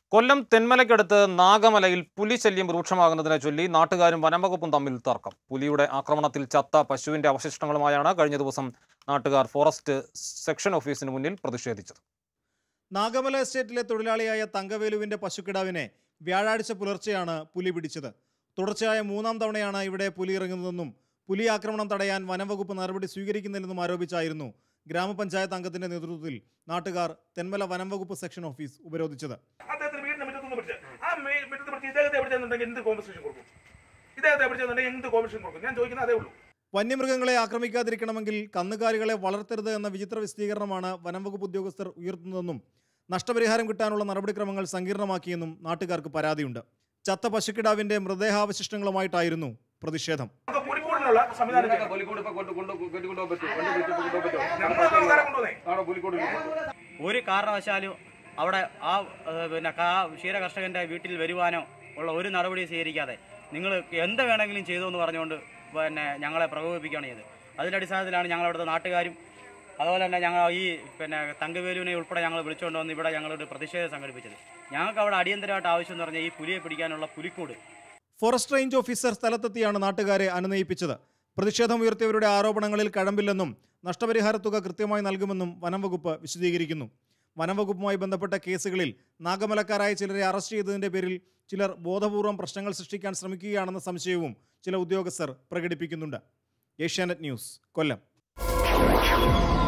കൊല്ലം തെന്മലയ്ക്കടുത്ത് നാഗമലയിൽ പുലി ശല്യം രൂക്ഷമാകുന്നതിനെ ചൊല്ലി നാട്ടുകാരും വനംവകുപ്പും തമ്മിൽ തർക്കം പുലിയുടെ ആക്രമണത്തിൽ ചത്ത പശുവിന്റെ അവശിഷ്ടങ്ങളുമായാണ് കഴിഞ്ഞ ദിവസം നാട്ടുകാർ ഫോറസ്റ്റ് സെക്ഷൻ ഓഫീസിന് മുന്നിൽ പ്രതിഷേധിച്ചത് നാഗമല എസ്റ്റേറ്റിലെ തൊഴിലാളിയായ തങ്കവേലുവിന്റെ പശുക്കിടാവിനെ വ്യാഴാഴ്ച പുലർച്ചെയാണ് പുലി പിടിച്ചത് തുടർച്ചയായ മൂന്നാം തവണയാണ് ഇവിടെ പുലി ഇറങ്ങുന്നതെന്നും പുലി ആക്രമണം തടയാൻ വനംവകുപ്പ് നടപടി സ്വീകരിക്കുന്നില്ലെന്നും ആരോപിച്ചായിരുന്നു ഗ്രാമപഞ്ചായത്ത് അംഗത്തിന്റെ നേതൃത്വത്തിൽ നാട്ടുകാർ തെന്മല വനംവകുപ്പ് സെക്ഷൻ ഓഫീസ് ഉപരോധിച്ചത് അദ്ദേഹത്തിന് വീടിന്റെ മുറ്റത്തുനിന്ന് പിടിച്ച് ആ മേ- മുറ്റത്ത് പിടിച്ച് ഇദ്ദേഹത്തെ പിടിച്ചെന്നുണ്ടെങ്കിൽ എന്ത് കോമ്പൻസേഷൻ കൊടുക്കും ഇദ്ദേഹത്തെ പിടിച്ചെന്നുണ്ടെങ്കിൽ എന്ത് കോമ്പൻസേഷൻ കൊടുക്കും ഞാൻ ചോദിക്കുന്നത് അതേ ഉള്ളൂ വന്യമൃഗങ്ങളെ ആക്രമിക്കാതിരിക്കണമെങ്കിൽ കന്നുകാലികളെ വളർത്തരുത് എന്ന വിചിത്ര വിശദീകരണമാണ് വനംവകുപ്പ് ഉദ്യോഗസ്ഥർ ഉയർത്തുന്നതെന്നും നഷ്ടപരിഹാരം കിട്ടാനുള്ള നടപടിക്രമങ്ങൾ സങ്കീർണമാക്കിയെന്നും നാട്ടുകാർക്ക് പരാതിയുണ്ട് ചത്ത പശുക്കിടാവിന്റെ മൃതദേഹാവശിഷ്ടങ്ങളുമായിട്ടായിരുന്നു പ്രതിഷേധം നമുക്ക് പുലിക്കൂടിനുള്ള സംവിധാനം ചെയ്യണം. പുലിക്കൂട് ഇപ്പൊ കൊണ്ട് കൊണ്ട് കെട്ടിക്കൊണ്ടുപോകാൻ പറ്റും വണ്ടി പിടിച്ച് കൊണ്ടുപോകാൻ പറ്റും ഞങ്ങൾക്ക് ആൾക്കാരെ കൊണ്ടുവന്നേ ആണോ പുലിക്കൂട് ഒരു കാരണവശാലും അവിടെ ആ ഏഹ്, പിന്നെ കാ ക്ഷീര കർഷകന്റെ വീട്ടിൽ വരുവാനോ ഉള്ള ഒരു നടപടി സ്വീകരിക്കാതെ നിങ്ങൾ എന്ത് വേണമെങ്കിലും ചെയ്തു എന്ന് പറഞ്ഞുകൊണ്ട് പിന്നെ ഞങ്ങളെ പ്രകോപിപ്പിക്കുകയാണ് ചെയ്തത് അതിൻ്റെ അടിസ്ഥാനത്തിലാണ് ഞങ്ങൾ അവിടുത്തെ നാട്ടുകാരും അതുപോലെ തന്നെ ഞങ്ങൾ ഈ പിന്നെ തങ്കവേലുവിനെ ഉൾപ്പെടെ ഞങ്ങൾ വിളിച്ചുകൊണ്ട് വന്ന് ഇവിടെ ഞങ്ങളൊരു പ്രതിഷേധം സംഘടിപ്പിച്ചത് ഞങ്ങൾക്ക് അവിടെ അടിയന്തരമായിട്ട് ആവശ്യം എന്ന് പറഞ്ഞാൽ ഈ പുലിയെ പിടിക്കാനുള്ള പുലിക്കൂട് ഫോറസ്റ്റ് റേഞ്ച് ഓഫീസർ സ്ഥലത്തെത്തിയാണ് നാട്ടുകാരെ അനുനയിപ്പിച്ചത് പ്രതിഷേധം ഉയർത്തിയവരുടെ ആരോപണങ്ങളിൽ കഴമ്പില്ലെന്നും നഷ്ടപരിഹാര തുക കൃത്യമായി നൽകുമെന്നും വനം വകുപ്പ് വിശദീകരിക്കുന്നു വനം വകുപ്പുമായി ബന്ധപ്പെട്ട കേസുകളിൽ നാഗമലക്കാരായ ചിലരെ അറസ്റ്റ് ചെയ്തതിന്റെ പേരിൽ ചിലർ ബോധപൂർവം പ്രശ്നങ്ങൾ സൃഷ്ടിക്കാൻ ശ്രമിക്കുകയാണെന്ന സംശയവും ചില ഉദ്യോഗസ്ഥർ പ്രകടിപ്പിക്കുന്നുണ്ട് ഏഷ്യാനെറ്റ് ന്യൂസ് കൊല്ലം